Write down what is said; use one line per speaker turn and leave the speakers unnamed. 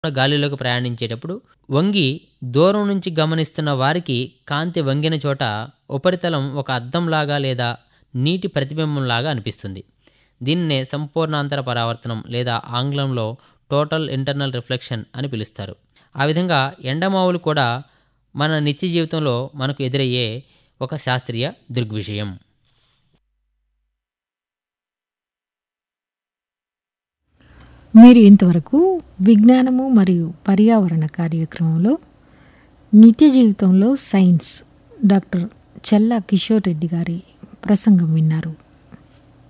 గాలిలోకి ప్రయాణించేటప్పుడు వంగి దూరం నుంచి గమనిస్తున్న వారికి కాంతి వంగిన చోట ఉపరితలం ఒక అద్దంలాగా లేదా నీటి ప్రతిబింబంలాగా అనిపిస్తుంది దీన్నే సంపూర్ణాంతర పరావర్తనం లేదా ఆంగ్లంలో టోటల్ ఇంటర్నల్ రిఫ్లెక్షన్ అని పిలుస్తారు ఆ విధంగా ఎండమావులు కూడా మన నిత్య జీవితంలో మనకు ఎదురయ్యే ఒక శాస్త్రీయ దృగ్విషయం
మీరు ఇంతవరకు విజ్ఞానము మరియు పర్యావరణ కార్యక్రమంలో నిత్య జీవితంలో సైన్స్ డాక్టర్ చెల్లా కిషోర్ రెడ్డి గారి ప్రసంగం విన్నారు